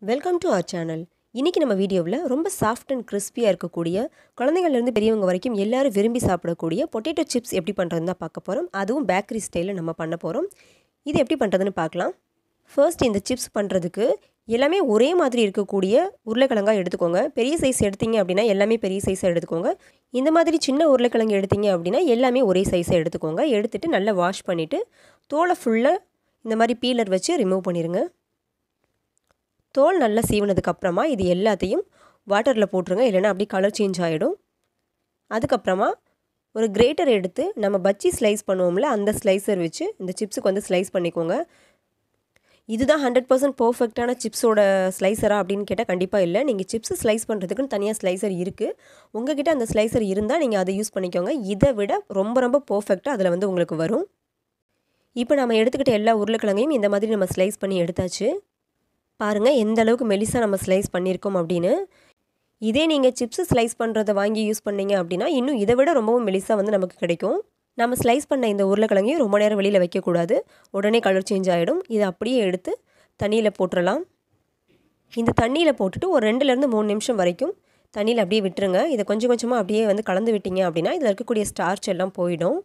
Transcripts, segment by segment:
welcome to our channel இன்றைக்கி நம்ம வீடியோவில் ரொம்ப சாஃப்ட் அண்ட் கிறிஸ்பியாக இருக்கக்கூடிய குழந்தைங்கள்லேருந்து பெரியவங்க வரைக்கும் எல்லாரும் விரும்பி சாப்பிடக்கூடிய பொட்டேட்டோ சிப்ஸ் எப்படி பண்ணுறதுன்னு தான் பார்க்க போகிறோம் அதுவும் பேக்கரி ஸ்டைலில் நம்ம பண்ண போகிறோம் இது எப்படி பண்ணுறதுன்னு பார்க்கலாம் ஃபர்ஸ்ட் இந்த சிப்ஸ் பண்ணுறதுக்கு எல்லாமே ஒரே மாதிரி இருக்கக்கூடிய உருளைக்கிழங்காக எடுத்துக்கோங்க பெரிய சைஸ் எடுத்தீங்க அப்படின்னா எல்லாமே பெரிய சைஸாக எடுத்துக்கோங்க இந்த மாதிரி சின்ன உருளைக்கிழங்கு எடுத்தீங்க அப்படின்னா எல்லாமே ஒரே சைஸாக எடுத்துக்கோங்க எடுத்துகிட்டு நல்லா வாஷ் பண்ணிவிட்டு தோலை ஃபுல்லாக இந்த மாதிரி பீலர் வச்சு ரிமூவ் பண்ணிடுங்க தோல் நல்லா சீவினதுக்கு அப்புறமா இது எல்லாத்தையும் வாட்டரில் போட்டுருங்க இல்லைன்னா அப்படியே கலர் சேஞ்ச் ஆகிடும் அதுக்கப்புறமா ஒரு கிரேட்டர் எடுத்து நம்ம பச்சி ஸ்லைஸ் பண்ணுவோம்ல அந்த ஸ்லைசர் வச்சு இந்த சிப்ஸுக்கு வந்து ஸ்லைஸ் பண்ணிக்கோங்க இதுதான் ஹண்ட்ரட் பர்சன்ட் பர்ஃபெக்டான சிப்ஸோட ஸ்லைசரா அப்படின்னு கேட்டால் கண்டிப்பாக இல்லை நீங்கள் சிப்ஸ் ஸ்லைஸ் பண்ணுறதுக்குன்னு தனியாக ஸ்லைசர் இருக்குது உங்ககிட்ட அந்த ஸ்லைசர் இருந்தால் நீங்கள் அதை யூஸ் பண்ணிக்கோங்க இதை விட ரொம்ப ரொம்ப பர்ஃபெக்டாக அதில் வந்து உங்களுக்கு வரும் இப்போ நம்ம எடுத்துக்கிட்ட எல்லா உருளைக்கிழங்கையும் இந்த மாதிரி நம்ம ஸ்லைஸ் பண்ணி எடுத்தாச்சு பாருங்கள் எந்த அளவுக்கு மெலிசாக நம்ம ஸ்லைஸ் பண்ணியிருக்கோம் அப்படின்னு இதே நீங்கள் சிப்ஸு ஸ்லைஸ் பண்ணுறதை வாங்கி யூஸ் பண்ணீங்க அப்படின்னா இன்னும் இதை விட ரொம்பவும் மெலிசாக வந்து நமக்கு கிடைக்கும் நம்ம ஸ்லைஸ் பண்ண இந்த உருளைக்கிழங்கையும் ரொம்ப நேரம் வெளியில் வைக்கக்கூடாது உடனே கலர் சேஞ்ச் ஆகிடும் இதை அப்படியே எடுத்து தண்ணியில் போட்டுடலாம் இந்த தண்ணியில் போட்டுட்டு ஒரு ரெண்டுலேருந்து மூணு நிமிஷம் வரைக்கும் தண்ணியில் அப்படியே விட்டுருங்க இதை கொஞ்சம் கொஞ்சமாக அப்படியே வந்து கலந்து விட்டீங்க அப்படின்னா இதில் இருக்கக்கூடிய ஸ்டார்ச் எல்லாம் போயிடும்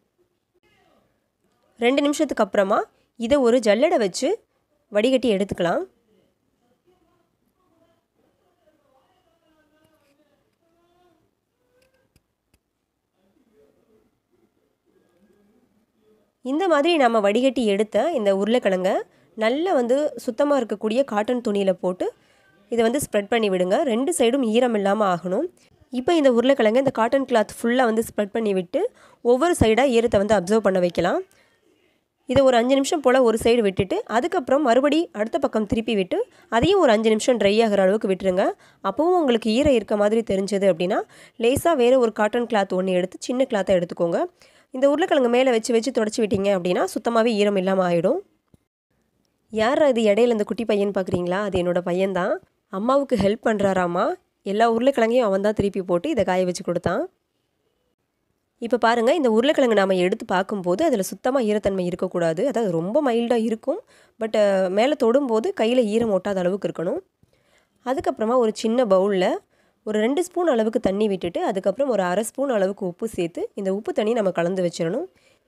ரெண்டு நிமிஷத்துக்கு அப்புறமா இதை ஒரு ஜல்லடை வச்சு வடிகட்டி எடுத்துக்கலாம் இந்த மாதிரி நம்ம வடிகட்டி எடுத்த இந்த உருளைக்கிழங்க நல்லா வந்து சுத்தமாக இருக்கக்கூடிய காட்டன் துணியில் போட்டு இதை வந்து ஸ்ப்ரெட் பண்ணி விடுங்க ரெண்டு சைடும் ஈரம் இல்லாமல் ஆகணும் இப்போ இந்த உருளைக்கிழங்க இந்த காட்டன் கிளாத் ஃபுல்லாக வந்து ஸ்ப்ரெட் பண்ணி விட்டு ஒவ்வொரு சைடாக ஈரத்தை வந்து அப்சர்வ் பண்ண வைக்கலாம் இதை ஒரு அஞ்சு நிமிஷம் போல் ஒரு சைடு விட்டுட்டு அதுக்கப்புறம் மறுபடி அடுத்த பக்கம் திருப்பி விட்டு அதையும் ஒரு அஞ்சு நிமிஷம் ட்ரை ஆகிற அளவுக்கு விட்டுருங்க அப்போவும் உங்களுக்கு ஈரம் இருக்க மாதிரி தெரிஞ்சது அப்படின்னா லேசாக வேறு ஒரு காட்டன் கிளாத் ஒன்று எடுத்து சின்ன கிளாத்தை எடுத்துக்கோங்க இந்த உருளைக்கிழங்கு மேலே வச்சு வச்சு தொடச்சி விட்டீங்க அப்படின்னா சுத்தமாகவே ஈரம் இல்லாமல் ஆகிடும் யார் அது இடையில இந்த குட்டி பையன் பார்க்குறீங்களா அது என்னோடய பையன்தான் அம்மாவுக்கு ஹெல்ப் பண்ணுறாராமா எல்லா உருளைக்கிழங்கையும் அவன் தான் திருப்பி போட்டு இதை காய வச்சு கொடுத்தான் இப்போ பாருங்கள் இந்த உருளைக்கிழங்கு நாம் எடுத்து பார்க்கும்போது அதில் சுத்தமாக ஈரத்தன்மை இருக்கக்கூடாது அதாவது ரொம்ப மைல்டாக இருக்கும் பட் மேலே தொடும்போது கையில் ஈரம் ஒட்டாத அளவுக்கு இருக்கணும் அதுக்கப்புறமா ஒரு சின்ன பவுலில் ஒரு ரெண்டு ஸ்பூன் அளவுக்கு தண்ணி விட்டுட்டு அதுக்கப்புறம் ஒரு அரை ஸ்பூன் அளவுக்கு உப்பு சேர்த்து இந்த உப்பு தண்ணி நம்ம கலந்து வச்சிடணும்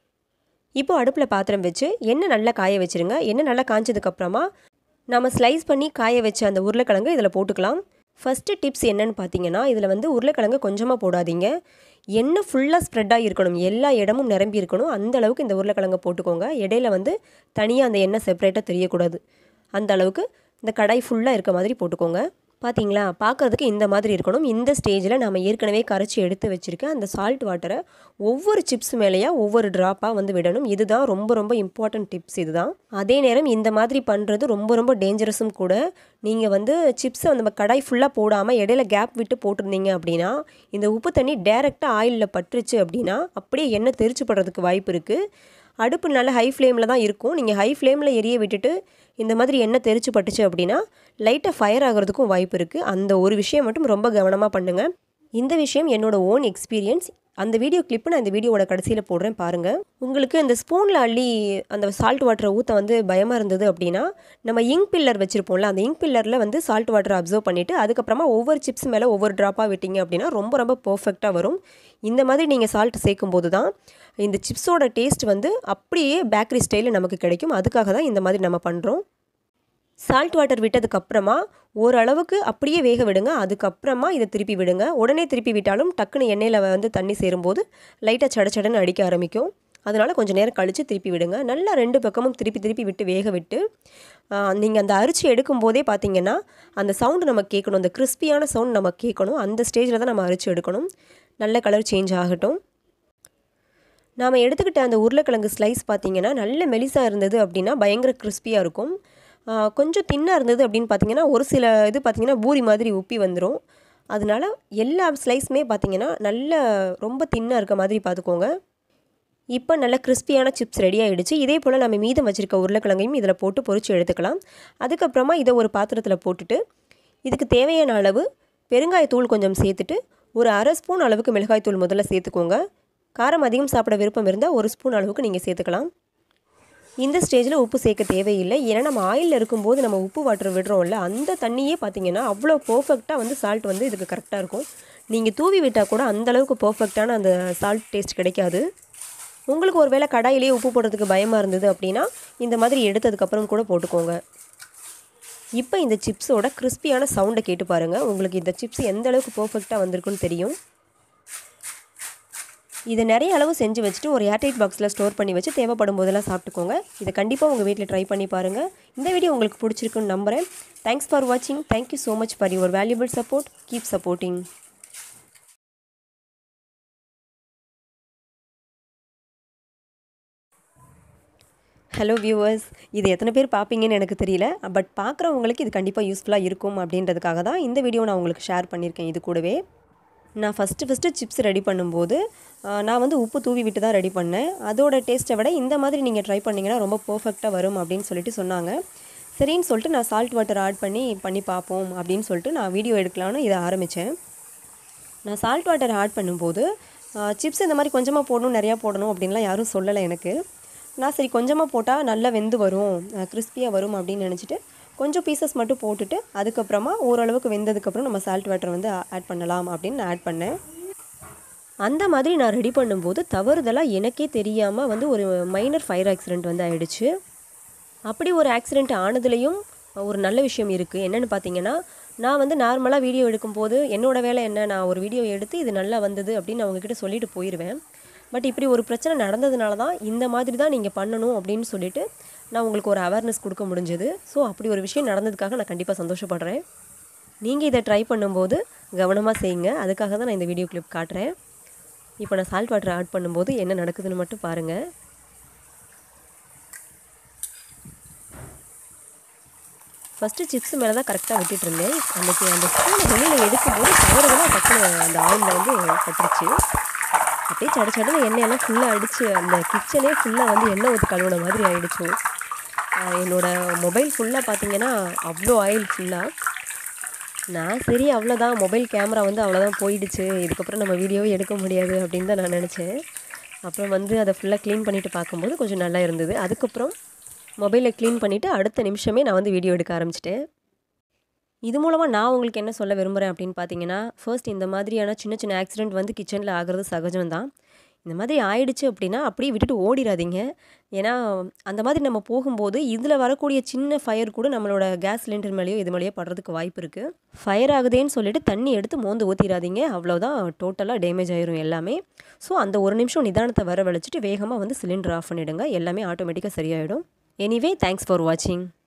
இப்போ அடுப்பில் பாத்திரம் வச்சு எண்ணெய் நல்லா காய வச்சுருங்க எண்ணெய் நல்லா காய்ச்சதுக்கப்புறமா நம்ம ஸ்லைஸ் பண்ணி காய வச்ச அந்த உருளைக்கிழங்கு இதில் போட்டுக்கலாம் ஃபஸ்ட்டு டிப்ஸ் என்னன்னு பார்த்தீங்கன்னா இதில் வந்து உருளைக்கிழங்கு கொஞ்சமாக போடாதீங்க எண்ணெய் ஃபுல்லாக ஸ்ப்ரெட்டாக இருக்கணும் எல்லா இடமும் நிரம்பி இருக்கணும் அந்த அளவுக்கு இந்த உருளைக்கிழங்கை போட்டுக்கோங்க இடையில வந்து தனியாக அந்த எண்ணெய் செப்பரேட்டாக தெரியக்கூடாது அந்த அளவுக்கு இந்த கடாய் ஃபுல்லாக இருக்க மாதிரி போட்டுக்கோங்க பார்த்தீங்களா பார்க்குறதுக்கு இந்த மாதிரி இருக்கணும் இந்த ஸ்டேஜில் நம்ம ஏற்கனவே கரைச்சி எடுத்து வச்சுருக்க அந்த சால்ட் வாட்டரை ஒவ்வொரு சிப்ஸ் மேலேயா ஒவ்வொரு ட்ராப்பாக வந்து விடணும் இதுதான் ரொம்ப ரொம்ப இம்பார்ட்டன்ட் டிப்ஸ் இதுதான் அதே நேரம் இந்த மாதிரி பண்ணுறது ரொம்ப ரொம்ப டேஞ்சரஸும் கூட நீங்கள் வந்து சிப்ஸை நம்ம கடாய் ஃபுல்லாக போடாமல் இடையில கேப் விட்டு போட்டிருந்தீங்க அப்படின்னா இந்த உப்பு தண்ணி டேரெக்டாக ஆயிலில் பட்டுருச்சு அப்படின்னா அப்படியே எண்ணெய் தெரிச்சு படுறதுக்கு வாய்ப்பு இருக்குது அடுப்பு நல்லா ஹை ஃப்ளேமில் தான் இருக்கும் நீங்கள் ஹை ஃப்ளேமில் எரிய விட்டுட்டு இந்த மாதிரி எண்ணெய் தெரிச்சு பட்டுச்சு அப்படின்னா லைட்டாக ஃபயர் ஆகிறதுக்கும் வாய்ப்பு இருக்குது அந்த ஒரு விஷயம் மட்டும் ரொம்ப கவனமாக பண்ணுங்கள் இந்த விஷயம் என்னோடய ஓன் எக்ஸ்பீரியன்ஸ் அந்த வீடியோ கிளிப்பு நான் இந்த வீடியோவோட கடைசியில் போடுறேன் பாருங்கள் உங்களுக்கு இந்த ஸ்பூனில் அள்ளி அந்த சால்ட் வாட்டரை ஊற்ற வந்து பயமாக இருந்தது அப்படின்னா நம்ம இங்க் பில்லர் வச்சுருப்போம்ல அந்த இங்க் பில்லரில் வந்து சால்ட் வாட்டரை அப்சர்வ் பண்ணிவிட்டு அதுக்கப்புறமா ஒவ்வொரு சிப்ஸ் மேலே ஒவ்வொரு ட்ராப்பாக விட்டீங்க அப்படின்னா ரொம்ப ரொம்ப பர்ஃபெக்டாக வரும் இந்த மாதிரி நீங்கள் சால்ட் சேர்க்கும் போது தான் இந்த சிப்ஸோட டேஸ்ட் வந்து அப்படியே பேக்கரி ஸ்டைலில் நமக்கு கிடைக்கும் அதுக்காக தான் இந்த மாதிரி நம்ம பண்ணுறோம் சால்ட் வாட்டர் விட்டதுக்கப்புறமா ஓரளவுக்கு அப்படியே வேக விடுங்க அதுக்கப்புறமா இதை திருப்பி விடுங்க உடனே திருப்பி விட்டாலும் டக்குன்னு எண்ணெயில் வந்து தண்ணி சேரும்போது லைட்டாக சடச்சடன்னு அடிக்க ஆரம்பிக்கும் அதனால் கொஞ்சம் நேரம் கழித்து திருப்பி விடுங்க நல்லா ரெண்டு பக்கமும் திருப்பி திருப்பி விட்டு வேக விட்டு நீங்கள் அந்த அரிசி எடுக்கும் போதே பார்த்தீங்கன்னா அந்த சவுண்டு நம்ம கேட்கணும் அந்த கிறிஸ்பியான சவுண்ட் நம்ம கேட்கணும் அந்த ஸ்டேஜில் தான் நம்ம அரிசி எடுக்கணும் நல்ல கலர் சேஞ்ச் ஆகட்டும் நாம் எடுத்துக்கிட்ட அந்த உருளைக்கிழங்கு ஸ்லைஸ் பார்த்திங்கன்னா நல்ல மெலிசாக இருந்தது அப்படின்னா பயங்கர கிறிஸ்பியாக இருக்கும் கொஞ்சம் தின்னாக இருந்தது அப்படின்னு பார்த்தீங்கன்னா ஒரு சில இது பார்த்திங்கன்னா பூரி மாதிரி உப்பி வந்துடும் அதனால் எல்லா ஸ்லைஸுமே பார்த்திங்கன்னா நல்ல ரொம்ப தின்னாக இருக்க மாதிரி பார்த்துக்கோங்க இப்போ நல்ல கிறிஸ்பியான சிப்ஸ் ரெடி ஆகிடுச்சு இதே போல் நம்ம மீதம் வச்சுருக்க உருளைக்கிழங்கையும் இதில் போட்டு பொறிச்சு எடுத்துக்கலாம் அதுக்கப்புறமா இதை ஒரு பாத்திரத்தில் போட்டுட்டு இதுக்கு தேவையான அளவு பெருங்காயத்தூள் கொஞ்சம் சேர்த்துட்டு ஒரு அரை ஸ்பூன் அளவுக்கு மிளகாய்த்தூள் முதல்ல சேர்த்துக்கோங்க காரம் அதிகம் சாப்பிட விருப்பம் இருந்தால் ஒரு ஸ்பூன் அளவுக்கு நீங்கள் சேர்த்துக்கலாம் இந்த ஸ்டேஜில் உப்பு சேர்க்க தேவையில்லை ஏன்னா நம்ம ஆயிலில் இருக்கும்போது நம்ம உப்பு வாட்டர் விடுறோம்ல அந்த தண்ணியே பார்த்தீங்கன்னா அவ்வளோ பர்ஃபெக்டாக வந்து சால்ட் வந்து இதுக்கு கரெக்டாக இருக்கும் நீங்கள் தூவி விட்டால் கூட அந்தளவுக்கு பர்ஃபெக்டான அந்த சால்ட் டேஸ்ட் கிடைக்காது உங்களுக்கு ஒரு வேளை கடாயிலேயே உப்பு போடுறதுக்கு பயமாக இருந்தது அப்படின்னா இந்த மாதிரி எடுத்ததுக்கப்புறம் கூட போட்டுக்கோங்க இப்போ இந்த சிப்ஸோட கிறிஸ்பியான சவுண்டை கேட்டு பாருங்கள் உங்களுக்கு இந்த சிப்ஸ் எந்த அளவுக்கு பர்ஃபெக்டாக வந்திருக்குன்னு தெரியும் இதை நிறைய அளவு செஞ்சு வச்சுட்டு ஒரு ஏர்டைட் பாக்ஸில் ஸ்டோர் பண்ணி வச்சு தேவைப்படும் போதெல்லாம் சாப்பிட்டுக்கோங்க இதை கண்டிப்பாக உங்கள் வீட்டில் ட்ரை பண்ணி பாருங்கள் இந்த வீடியோ உங்களுக்கு பிடிச்சிருக்குன்னு நம்புகிறேன் தேங்க்ஸ் ஃபார் வாட்சிங் thank you so much for your valuable support keep supporting hello viewers இது எத்தனை பேர் பார்ப்பீங்கன்னு எனக்கு தெரியல பட் பார்க்குறவங்களுக்கு இது கண்டிப்பாக யூஸ்ஃபுல்லாக இருக்கும் அப்படின்றதுக்காக தான் இந்த வீடியோ நான் உங்களுக்கு ஷேர் பண்ணியிருக்கேன் இது கூடவே நான் ஃபஸ்ட்டு ஃபஸ்ட்டு சிப்ஸ் ரெடி பண்ணும்போது நான் வந்து உப்பு தூவி விட்டு தான் ரெடி பண்ணேன் அதோட டேஸ்ட்டை விட இந்த மாதிரி நீங்கள் ட்ரை பண்ணிங்கன்னா ரொம்ப பர்ஃபெக்டாக வரும் அப்படின்னு சொல்லிட்டு சொன்னாங்க சரின்னு சொல்லிட்டு நான் சால்ட் வாட்டர் ஆட் பண்ணி பண்ணி பார்ப்போம் அப்படின்னு சொல்லிட்டு நான் வீடியோ எடுக்கலான்னு இதை ஆரம்பித்தேன் நான் சால்ட் வாட்டர் ஆட் பண்ணும்போது சிப்ஸ் இந்த மாதிரி கொஞ்சமாக போடணும் நிறையா போடணும் அப்படின்லாம் யாரும் சொல்லலை எனக்கு நான் சரி கொஞ்சமாக போட்டால் நல்லா வெந்து வரும் கிறிஸ்பியாக வரும் அப்படின்னு நினச்சிட்டு கொஞ்சம் பீசஸ் மட்டும் போட்டுட்டு அதுக்கப்புறமா ஓரளவுக்கு வெந்ததுக்கப்புறம் நம்ம சால்ட் வாட்டர் வந்து ஆட் பண்ணலாம் அப்படின்னு நான் ஆட் பண்ணேன் அந்த மாதிரி நான் ரெடி பண்ணும்போது தவறுதலாக எனக்கே தெரியாமல் வந்து ஒரு மைனர் ஃபயர் ஆக்சிடெண்ட் வந்து ஆயிடுச்சு அப்படி ஒரு ஆக்சிடெண்ட் ஆனதுலேயும் ஒரு நல்ல விஷயம் இருக்குது என்னென்னு பார்த்தீங்கன்னா நான் வந்து நார்மலாக வீடியோ எடுக்கும்போது என்னோடய வேலை என்ன நான் ஒரு வீடியோ எடுத்து இது நல்லா வந்தது அப்படின்னு அவங்கக்கிட்ட சொல்லிட்டு போயிடுவேன் பட் இப்படி ஒரு பிரச்சனை நடந்ததுனால தான் இந்த மாதிரி தான் நீங்கள் பண்ணணும் அப்படின்னு சொல்லிட்டு நான் உங்களுக்கு ஒரு அவேர்னஸ் கொடுக்க முடிஞ்சது ஸோ அப்படி ஒரு விஷயம் நடந்ததுக்காக நான் கண்டிப்பாக சந்தோஷப்படுறேன் நீங்கள் இதை ட்ரை பண்ணும்போது கவனமாக செய்யுங்க அதுக்காக தான் நான் இந்த வீடியோ கிளிப் காட்டுறேன் இப்போ நான் சால்ட் வாட்டர் ஆட் பண்ணும்போது என்ன நடக்குதுன்னு மட்டும் பாருங்கள் ஃபஸ்ட்டு சிப்ஸ் மேலே தான் கரெக்டாக விட்டுட்டு இருந்தேன் அன்றைக்கி அந்த ஸ்பூனை வெளியில் எடுக்கும்போது தவறுதலாக டக்குனு அந்த ஆயிலில் வந்து பட்டுருச்சு அப்படியே சட சடன்னு எண்ணெயெல்லாம் ஃபுல்லாக அடித்து அந்த கிச்சனே ஃபுல்லாக வந்து எண்ணெய் ஊற்றி கழுவுன மாதிரி ஆகிடுச்சு என்னோடய மொபைல் ஃபுல்லாக பார்த்தீங்கன்னா அவ்வளோ ஆயில் ஃபுல்லாக நான் சரி அவ்வளோதான் மொபைல் கேமரா வந்து அவ்வளோதான் போயிடுச்சு இதுக்கப்புறம் நம்ம வீடியோவே எடுக்க முடியாது அப்படின்னு தான் நான் நினச்சேன் அப்புறம் வந்து அதை ஃபுல்லாக க்ளீன் பண்ணிவிட்டு பார்க்கும்போது கொஞ்சம் நல்லா இருந்தது அதுக்கப்புறம் மொபைலை க்ளீன் பண்ணிவிட்டு அடுத்த நிமிஷமே நான் வந்து வீடியோ எடுக்க ஆரம்பிச்சிட்டேன் இது மூலமாக நான் உங்களுக்கு என்ன சொல்ல விரும்புகிறேன் அப்படின்னு பார்த்தீங்கன்னா ஃபர்ஸ்ட் இந்த மாதிரியான சின்ன சின்ன ஆக்சிடெண்ட் வந்து கிச்சனில் ஆகிறது சகஜம்தான் இந்த மாதிரி ஆயிடுச்சு அப்படின்னா அப்படியே விட்டுட்டு ஓடிடாதீங்க ஏன்னா அந்த மாதிரி நம்ம போகும்போது இதில் வரக்கூடிய சின்ன ஃபயர் கூட நம்மளோட கேஸ் சிலிண்டர் மேலேயோ இது மேலேயோ படுறதுக்கு வாய்ப்பு இருக்குது ஃபயர் ஆகுதேன்னு சொல்லிட்டு தண்ணி எடுத்து மோந்து ஊற்றிடாதீங்க அவ்வளோதான் டோட்டலாக டேமேஜ் ஆயிரும் எல்லாமே ஸோ அந்த ஒரு நிமிஷம் நிதானத்தை வர வளைச்சிட்டு வேகமாக வந்து சிலிண்டர் ஆஃப் பண்ணிவிடுங்க எல்லாமே ஆட்டோமேட்டிக்காக சரியாயிடும் எனிவே தேங்க்ஸ் ஃபார் வாட்சிங்